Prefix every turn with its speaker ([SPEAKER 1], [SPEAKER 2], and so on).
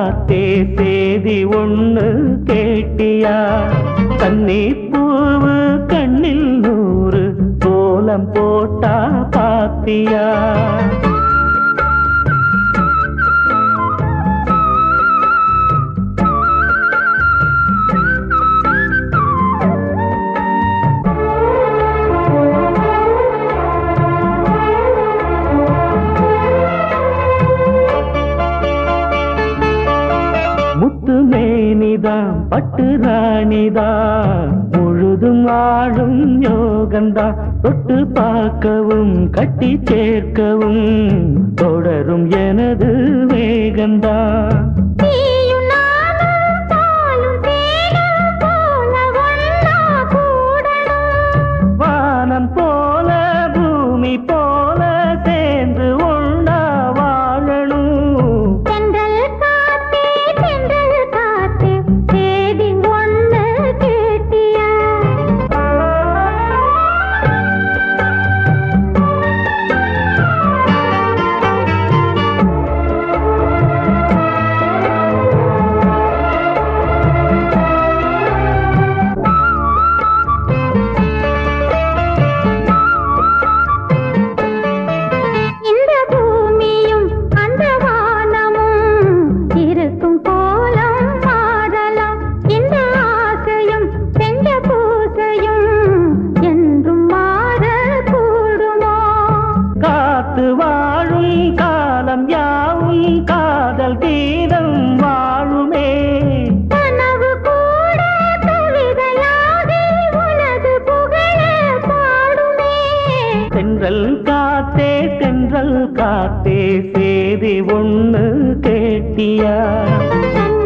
[SPEAKER 1] காத்தே சேதி ஒண்ணு கேட்டியா கன்னி பூவு கண்ணில் நூறு கோலம் போட்டா பாத்தியா முத்து மேனிதான் பட்டு ராணிதான் முழுதும் ஆளும் யோகந்தா தொட்டு பார்க்கவும் கட்டி சேர்க்கவும் தொடரும் எனது வேகந்தா
[SPEAKER 2] நீயும் நானும் பாலும் தேனும் போல ஒண்ணா கூடணும்
[SPEAKER 1] வானம் போல பூமி போல சேர்ந்து ஒண்ணா வாழணும்
[SPEAKER 2] தென்றல் காத்தே தென்றல் காத்தே தேடி ஒண்ணு கேட்டியா இந்த பூமியும் அந்த வானமும் இருக்கும் கோலம் மாறலாம் இந்த ஆசையும் செஞ்ச பூசையும் என்றும் மாற கூடுமோ
[SPEAKER 1] காத்து வாழும் காலம் யாவும் காதல் கீதம் வாழுமே
[SPEAKER 2] கனவு கூட கவிதையாகி உனது புகழ பாடுமே
[SPEAKER 1] தென்றல் காத்தே தென்றல் காத்தே சேதி ஒண்ணு கேட்டியா
[SPEAKER 2] கண்ணி